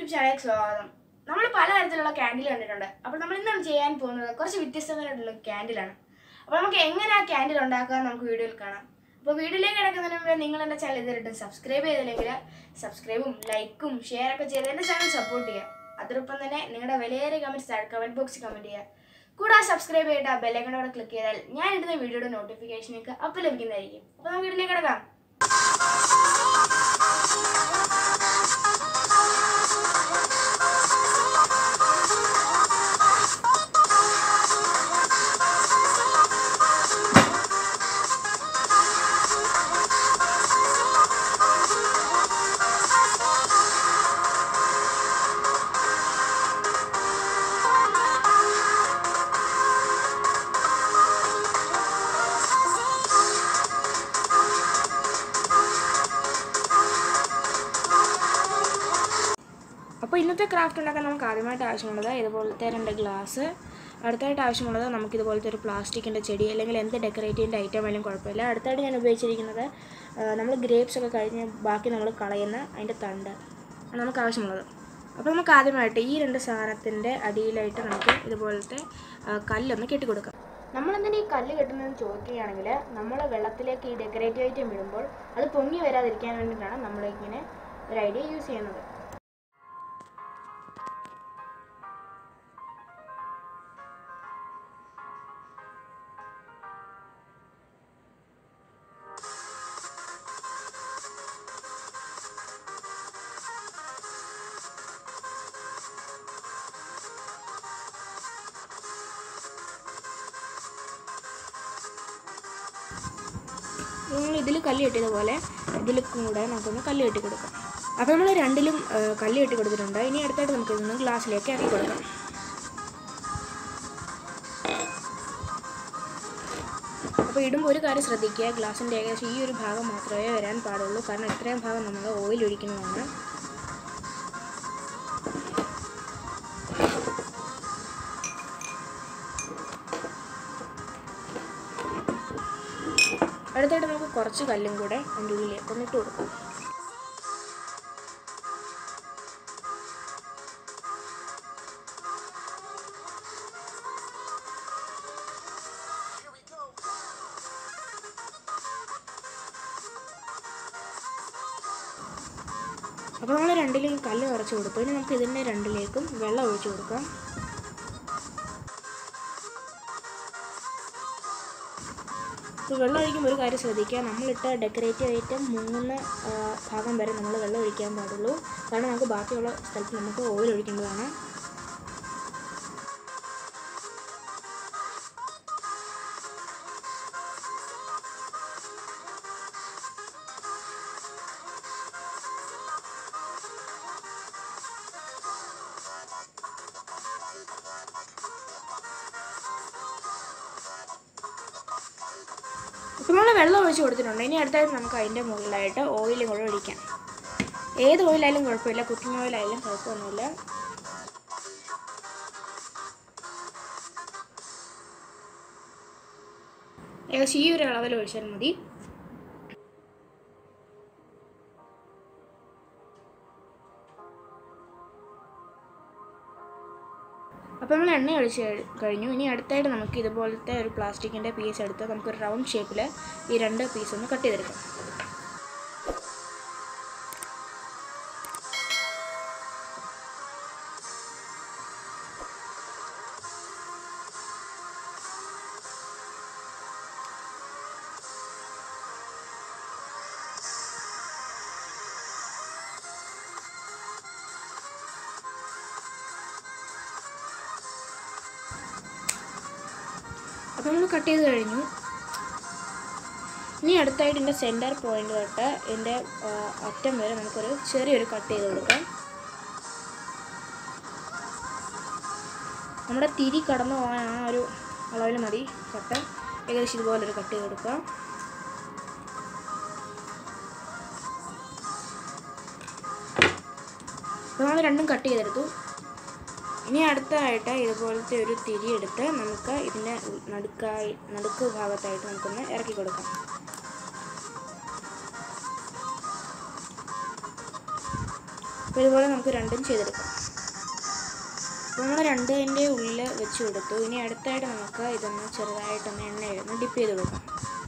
YouTube ചാനലിലേക്ക് സ്വാഗതം നമ്മൾ പലതരത്തിലുള്ള ക്യാൻഡിൽ കണ്ടിട്ടുണ്ട് അപ്പോൾ നമ്മൾ ഇന്നാണ് ചെയ്യാൻ പോകുന്നത് കുറച്ച് വ്യത്യസ്തമായിട്ടുള്ള ക്യാൻഡിലാണ് അപ്പോൾ നമുക്ക് എങ്ങനെ ആ ക്യാൻഡിൽ ഉണ്ടാക്കാൻ നമുക്ക് വീഡിയോയിൽ കാണാം അപ്പോൾ വീഡിയോയിലേക്ക് കിടക്കുന്നതിന് മുമ്പ് നിങ്ങൾ എൻ്റെ ചാനൽ ഇതുവരെ സബ്സ്ക്രൈബ് ചെയ്തില്ലെങ്കിൽ സബ്സ്ക്രൈബും ലൈക്കും ഷെയർ ഒക്കെ ചെയ്ത് എൻ്റെ ചാനൽ സപ്പോർട്ട് ചെയ്യുക അതോടൊപ്പം തന്നെ നിങ്ങളുടെ വിലയേറിയ കമൻറ്റ്സ് താഴെ കമൻറ്റ് ബോക്സിൽ കമൻറ്റ് ചെയ്യുക കൂടാതെ സബ്സ്ക്രൈബ് ചെയ്തിട്ട് ആ ബെല്ലൈക്കണോടെ ക്ലിക്ക് ചെയ്താൽ ഞാൻ ഇടുന്ന വീഡിയോയുടെ നോട്ടിഫിക്കേഷൻ നിങ്ങൾക്ക് അപ്പോൾ ലഭിക്കുന്നതായിരിക്കും അപ്പോൾ നമുക്ക് വീഡിയോയിലേക്ക് കിടക്കാം അപ്പോൾ ഇന്നത്തെ ക്രാഫ്റ്റ് ഉണ്ടാക്കാൻ നമുക്ക് ആദ്യമായിട്ട് ആവശ്യമുള്ളത് ഇതുപോലത്തെ രണ്ട് ഗ്ലാസ് അടുത്തായിട്ട് ആവശ്യമുള്ളത് നമുക്ക് ഇതുപോലത്തെ ഒരു പ്ലാസ്റ്റിക്കിൻ്റെ ചെടി അല്ലെങ്കിൽ എന്ത് ഡെക്കറേറ്റീവിൻ്റെ ഐറ്റം ആയാലും കുഴപ്പമില്ല അടുത്തായിട്ട് ഞാൻ ഉപയോഗിച്ചിരിക്കുന്നത് നമ്മൾ ഗ്രേപ്സ് ഒക്കെ കഴിഞ്ഞ് ബാക്കി നമ്മൾ കളയുന്ന അതിൻ്റെ തണ്ട് ആണ് നമുക്ക് ആവശ്യമുള്ളത് അപ്പോൾ നമുക്ക് ആദ്യമായിട്ട് ഈ രണ്ട് സാധനത്തിൻ്റെ അടിയിലായിട്ട് നമുക്ക് ഇതുപോലത്തെ ആ, കല്ലൊന്ന് കെട്ടിക്കൊടുക്കാം നമ്മളെന്തിനാ ഈ കല്ല് കെട്ടുന്നതെന്ന് ചോദിക്കുകയാണെങ്കിൽ നമ്മൾ വെള്ളത്തിലേക്ക് ഈ ഡെക്കറേറ്റീവ് ഐറ്റം ഇടുമ്പോൾ അത് പൊങ്ങി വരാതിരിക്കാൻ വേണ്ടിയിട്ടാണ് നമ്മളിങ്ങനെ ഒരു ഐഡിയ യൂസ് ചെയ്യുന്നത് നമ്മൾ ഇതിൽ കല്ല് കെട്ടിയതുപോലെ ഇതിൽ കൂടെ നമുക്കൊന്ന് കല്ല് കെട്ടി കൊടുക്കാം അപ്പോൾ നമ്മൾ രണ്ടിലും ആ, കല്ല് കെട്ടി കൊടുത്തിട്ടുണ്ട് ഇനി അടുത്തായിട്ട് നമുക്ക് ഇതൊന്ന് ഗ്ലാസ്സിലേക്ക് ആക്കി കൊടുക്കാം അപ്പോൾ ഇടുമ്പോൾ ഒരു കാര്യം ശ്രദ്ധിക്കുക ഗ്ലാസിൻ്റെ ഏകദേശം ഈ ഒരു ഭാഗം മാത്രമേ വരാൻ പാടുള്ളൂ കാരണം ഇത്രയും ഭാഗം നമ്മൾ ഓയിൽ ഒഴിക്കുന്നതാണ് അടുത്തായിട്ട് നമുക്ക് കുറച്ച് കല്ലും കൂടെ അതിൻ്റെ ഉള്ളിലേക്ക് ഒന്ന് ഇട്ട് കൊടുക്കാം അപ്പോൾ നമ്മൾ രണ്ടിലും കല്ല് നിറച്ച് കൊടുത്തു ഇനി നമുക്ക് ഇതിൻ്റെ രണ്ടിലേക്കും വെള്ളം ഒഴിച്ചു കൊടുക്കാം ഇപ്പോൾ വെള്ളം ഒഴിക്കുമ്പോൾ ഒരു കാര്യം ശ്രദ്ധിക്കുക നമ്മളിട്ട ഡെക്കറേറ്റീവ് ഐറ്റം മൂന്ന് ആ, ഭാഗം വരെ നമ്മൾ വെള്ളം ഒഴിക്കാൻ പാടുള്ളൂ കാരണം നമുക്ക് ബാക്കിയുള്ള സ്ഥലത്ത് നമുക്ക് ഓയിൽ ഒഴിക്കേണ്ടതാണ് ഇപ്പോൾ നമ്മൾ വെള്ളം ഒഴിച്ച് കൊടുത്തിട്ടുണ്ട് ഇനി അടുത്തായിട്ട് നമുക്ക് അതിൻ്റെ മുകളിലായിട്ട് ഓയിലും കൂടെ ഒഴിക്കാം ഏത് ഓയിലായാലും കുഴപ്പമില്ല കുക്കിംഗ് ഓയിലായാലും കുഴപ്പമൊന്നുമില്ല ഏകദേശം ഈ ഒരു അളവിൽ ഒഴിച്ചാൽ മതി അപ്പോൾ നമ്മൾ എണ്ണ ഒഴിച്ച് കഴി- കഴിഞ്ഞു ഇനി അടുത്തായിട്ട് നമുക്ക് ഇതുപോലത്തെ ഒരു പ്ലാസ്റ്റിക്കിൻ്റെ പീസ് എടുത്ത് നമുക്കൊരു റൗണ്ട് ഷേപ്പിൽ ഈ രണ്ട് പീസ് ഒന്ന് കട്ട് ചെയ്തെടുക്കാം അപ്പോൾ നമ്മൾ കട്ട് ചെയ്ത് കഴിഞ്ഞു ഇനി അടുത്തായിട്ട് ഇതിൻ്റെ സെൻറ്റർ പോയിന്റ് തൊട്ട് ഇതിൻ്റെ ആ, അറ്റം വരെ നമുക്കൊരു ചെറിയൊരു കട്ട് ചെയ്ത് കൊടുക്കാം നമ്മുടെ തിരി കടന്നു പോകാൻ ആ ഒരു അളവിൽ മതി കട്ട് ഏകദേശം ഇതുപോലൊരു കട്ട് ചെയ്ത് കൊടുക്കാം അപ്പോൾ നമ്മൾ രണ്ടും കട്ട് ചെയ്തെടുത്തു ഇനി അടുത്തതായിട്ട് ഇതുപോലത്തെ ഒരു തിരി എടുത്ത് നമുക്ക് ഇതിൻ്റെ നടുക്കായി നടുക്ക് ഭാഗത്തായിട്ട് നമുക്കൊന്ന് ഇറക്കി കൊടുക്കാം അപ്പോൾ ഇതുപോലെ നമുക്ക് രണ്ടും ചെയ്തെടുക്കാം അപ്പോൾ നമ്മൾ രണ്ടിൻ്റെ ഉള്ളിൽ വെച്ച് കൊടുത്തു ഇനി അടുത്തായിട്ട് നമുക്ക് ഇതൊന്ന് ചെറുതായിട്ടൊന്ന് എണ്ണയൊന്ന് ഡിപ്പ് ചെയ്ത് കൊടുക്കാം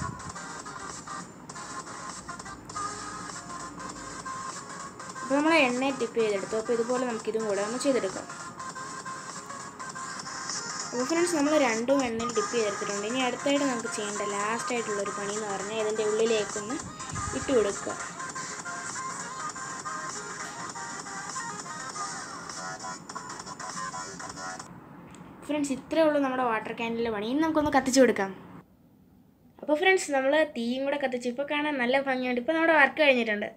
അപ്പോൾ നമ്മൾ എണ്ണ ഡിപ്പ് ചെയ്തെടുത്തു അപ്പോൾ ഇതുപോലെ നമുക്ക് ഇതും കൂടെ ഒന്ന് ചെയ്തെടുക്കാം അപ്പോൾ ഫ്രണ്ട്സ് നമ്മൾ രണ്ടും എണ്ണയിൽ ഡിപ്പ് ചെയ്തെടുത്തിട്ടുണ്ട് ഇനി അടുത്തായിട്ട് നമുക്ക് ചെയ്യേണ്ട ലാസ്റ്റ് ആയിട്ടുള്ളൊരു പണി എന്ന് പറഞ്ഞാൽ ഇതിൻ്റെ ഉള്ളിലേക്കൊന്ന് ഇട്ട് കൊടുക്കുക ഫ്രണ്ട്സ് ഇത്രയേ ഉള്ളൂ നമ്മുടെ വാട്ടർ ക്യാനിലെ പണി ഇനി നമുക്കൊന്ന് കത്തിച്ചു കൊടുക്കാം അപ്പോൾ ഫ്രണ്ട്സ് നമ്മൾ തീയും കൂടെ കത്തിച്ചു ഇപ്പോൾ കാണാൻ നല്ല ഭംഗിയുണ്ട് ഇപ്പോൾ നമ്മുടെ വർക്ക് കഴിഞ്ഞിട്ടുണ്ട്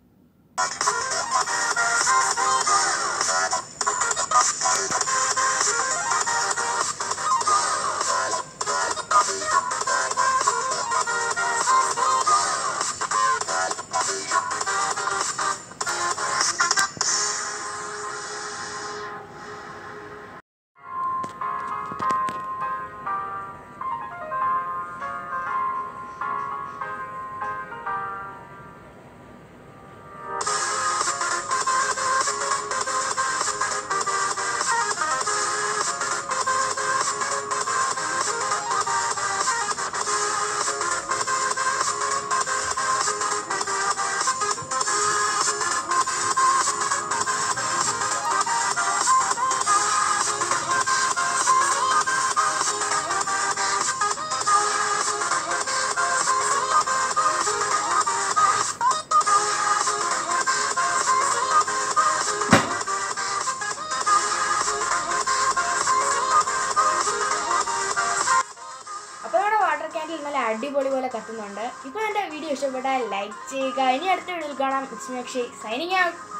അപ്പോൾ നമ്മുടെ വാട്ടർ ക്യാൻഡിൽ നല്ല അടിപൊളി പോലെ കത്തുന്നുണ്ട് ഇപ്പോൾ എൻ്റെ വീഡിയോ ഇഷ്ടപ്പെട്ടാൽ ലൈക്ക് ചെയ്യുക ഇനി അടുത്ത വീഡിയോയിൽ കാണാം it's me Akshay signing out